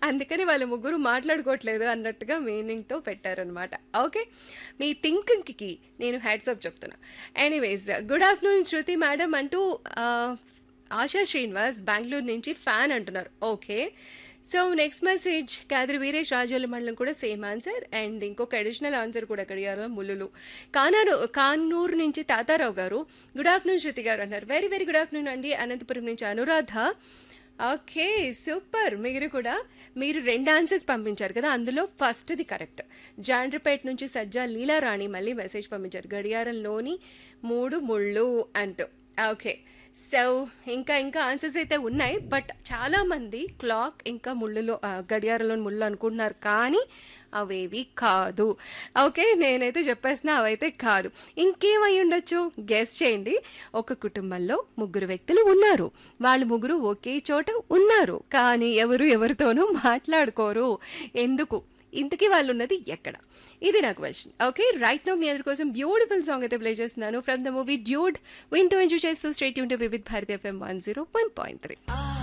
అందుకని వాళ్ళ ముగ్గురు మాట్లాడుకోవట్లేదు అన్నట్టుగా మీనింగ్తో పెట్టారనమాట ఓకే మీ థింకింగ్కి నేను హ్యాట్సప్ చెప్తున్నా anyways good afternoon Shruti madam అంటూ ఆ, ఆశా శ్రీనివాస్ బెంగళూరు నుంచి ఫ్యాన్ అంటున్నారు okay so next message Kadari Veeresh Razole మండలం కూడా సేమ్ ఆన్సర్ అండ్ ఇంకొక అడిషనల్ ఆన్సర్ కూడా అడిగారు ముల్లులు కానారు కానూరు నుంచి తాతారావు గారు గుడ్ ఆఫ్టర్నూన్ శృతి గారు అన్నారు వెరీ వెరీ గుడ్ ఆఫ్టర్నూన్ అండి అనంతపురం నుంచి అనురాధ ఓకే సూపర్ మీరు కూడా మీరు రెండు ఆన్సర్స్ పంపించారు కదా అందులో ఫస్ట్ది కరెక్ట్ జాండ్రపేట నుంచి సజ్జా లీలారాణి మళ్ళీ మెసేజ్ పంపించారు గడియారంలోని మూడు ముళ్ళు అంటూ ఓకే సో ఇంకా ఇంకా ఆన్సర్స్ అయితే ఉన్నాయి బట్ చాలామంది క్లాక్ ఇంకా ముళ్ళులో ఆ, గడియారంలో ముళ్ళు అనుకుంటున్నారు కానీ అవేవి కాదు ఓకే నేనైతే చెప్పేసిన అవైతే కాదు ఇంకేమై ఉండొచ్చు గెస్ చేయండి ఒక కుటుంబంలో ముగ్గురు వ్యక్తులు ఉన్నారు వాళ్ళు ముగ్గురు ఒకే చోట ఉన్నారు కానీ ఎవరు ఎవరితోనూ మాట్లాడుకోరు ఎందుకు ఇంతకీ వాళ్ళు ఉన్నది ఎక్కడ ఇది నా క్వశ్చన్ ఓకే రైట్ నో మీ అందరి కోసం బ్యూటిఫుల్ సాంగ్ అయితే ప్లే చేస్తున్నాను ఫ్రమ్ ద మూవీ డ్యూడ్ వింటూ ఎంజాయ్ చేస్తూ స్ట్రేట్ యూన్ to Vividh Bharati FM one zero one point three